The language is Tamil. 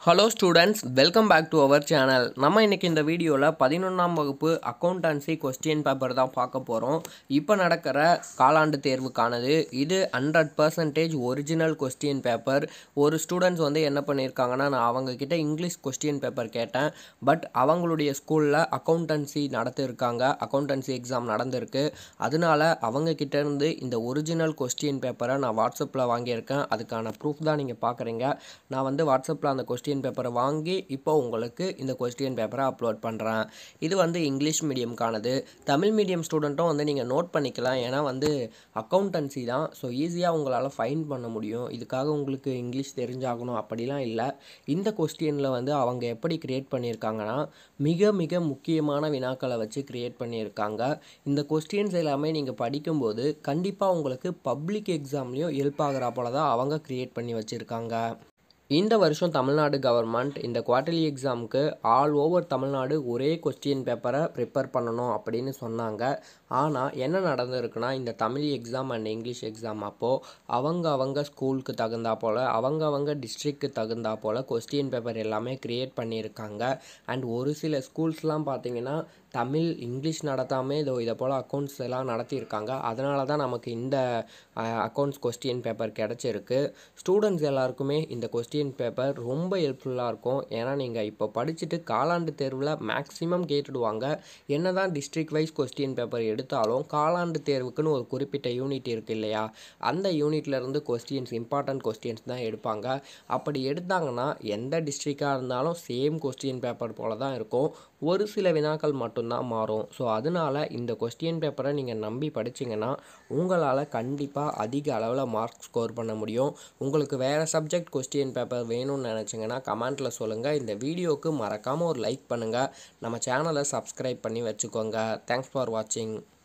hello students welcome back to our channel நம்ம இன்னைக்கு இந்த வீடியோவில் பதினொன்றாம் வகுப்பு அக்கௌண்டன்சி கொஸ்டின் பேப்பர் தான் பார்க்க போகிறோம் இப்போ நடக்கிற காலாண்டு தேர்வுக்கானது இது hundred percentage original question paper ஒரு ஸ்டூடெண்ட்ஸ் வந்து என்ன பண்ணியிருக்காங்கன்னா நான் அவங்கக்கிட்ட இங்கிலீஷ் கொஸ்டின் பேப்பர் கேட்டேன் பட் அவங்களுடைய ஸ்கூலில் அக்கௌண்டன்சி நடத்திருக்காங்க அக்கௌண்டன்சி எக்ஸாம் நடந்திருக்கு அதனால அவங்க கிட்ட இருந்து இந்த ஒரிஜினல் கொஸ்டின் பேப்பரை நான் வாட்ஸ்அப்பில் வாங்கியிருக்கேன் அதுக்கான ப்ரூஃப் தான் நீங்கள் பார்க்குறீங்க நான் வந்து வாட்ஸ்அப்பில் அந்த கொஸ்டின் பேப்பரை வாங்கி இப்போ உங்களுக்கு இந்த கொஸ்டின் பேப்பரை அப்லோட் பண்ணுறேன் இது வந்து இங்கிலீஷ் மீடியம்கானது தமிழ் மீடியம் ஸ்டூடெண்ட்டும் வந்து நீங்கள் நோட் பண்ணிக்கலாம் ஏன்னா வந்து அக்கௌண்டன்சி தான் ஸோ ஈஸியாக உங்களால் ஃபைன் பண்ண முடியும் இதுக்காக உங்களுக்கு இங்கிலீஷ் தெரிஞ்சாகணும் அப்படிலாம் இல்லை இந்த கொஸ்டினில் வந்து அவங்க எப்படி க்ரியேட் பண்ணியிருக்காங்கன்னா மிக மிக முக்கியமான வினாக்களை வச்சு க்ரியேட் பண்ணியிருக்காங்க இந்த கொஸ்டின்ஸ் எல்லாமே நீங்கள் படிக்கும்போது கண்டிப்பாக உங்களுக்கு பப்ளிக் எக்ஸாம்லேயும் ஹெல்ப் ஆகிற போல தான் அவங்க க்ரியேட் பண்ணி வச்சுருக்காங்க இந்த வருஷம் தமிழ்நாடு கவர்மெண்ட் இந்த குவார்டர்லி எக்ஸாமுக்கு ஆல் ஓவர் தமிழ்நாடு ஒரே கொஸ்டின் பேப்பரை ப்ரிப்பேர் பண்ணணும் அப்படின்னு சொன்னாங்க ஆனால் என்ன நடந்திருக்குன்னா இந்த Tamil exam and English exam அப்போது அவங்க அவங்க ஸ்கூலுக்கு தகுந்தா போல் அவங்க அவங்க டிஸ்ட்ரிக்க்கு தகுந்தா போல் கொஸ்டின் பேப்பர் எல்லாமே க்ரியேட் பண்ணியிருக்காங்க அண்ட் ஒரு சில ஸ்கூல்ஸ்லாம் பார்த்தீங்கன்னா தமிழ் இங்கிலீஷ் நடத்தாமல் இதோ இதை போல் அக்கௌண்ட்ஸ் எல்லாம் நடத்தியிருக்காங்க அதனால தான் நமக்கு இந்த அக்கௌண்ட்ஸ் கொஸ்டின் பேப்பர் கிடச்சிருக்கு ஸ்டூடெண்ட்ஸ் எல்லாருக்குமே இந்த கொஸ்டின் பேப்பர் ரொம்ப ஹெல்ப்ஃபுல்லாக இருக்கும் ஏன்னா நீங்கள் இப்போ படிச்சுட்டு காலாண்டு தேர்வில் மேக்ஸிமம் கேட்டுடுவாங்க என்ன தான் டிஸ்ட்ரிக்ட் வைஸ் கொஸ்டின் பேப்பர் எடுத்தாலும் காலாண்டு தேர்வுக்குன்னு ஒரு குறிப்பிட்ட யூனிட் இருக்குது இல்லையா அந்த யூனிட்லேருந்து கொஸ்டின்ஸ் இம்பார்ட்டன்ட் கொஸ்டின்ஸ் தான் எடுப்பாங்க அப்படி எடுத்தாங்கன்னா எந்த டிஸ்ட்ரிக்டாக இருந்தாலும் சேம் கொஸ்டின் பேப்பர் போல தான் இருக்கும் ஒரு சில வினாக்கள் மட்டும்தான் மாறும் ஸோ அதனால் இந்த கொஸ்டின் பேப்பரை நீங்கள் நம்பி படிச்சிங்கன்னா உங்களால் கண்டிப்பாக அதிக அளவில் மார்க் ஸ்கோர் பண்ண முடியும் உங்களுக்கு வேறு சப்ஜெக்ட் கொஸ்டின் பேப்பர் வேணும்னு நினச்சிங்கன்னா கமெண்ட்டில் சொல்லுங்கள் இந்த வீடியோவுக்கு மறக்காமல் ஒரு லைக் பண்ணுங்கள் நம்ம சேனலை சப்ஸ்கிரைப் பண்ணி வச்சுக்கோங்க தேங்க்ஸ் ஃபார் வாட்சிங்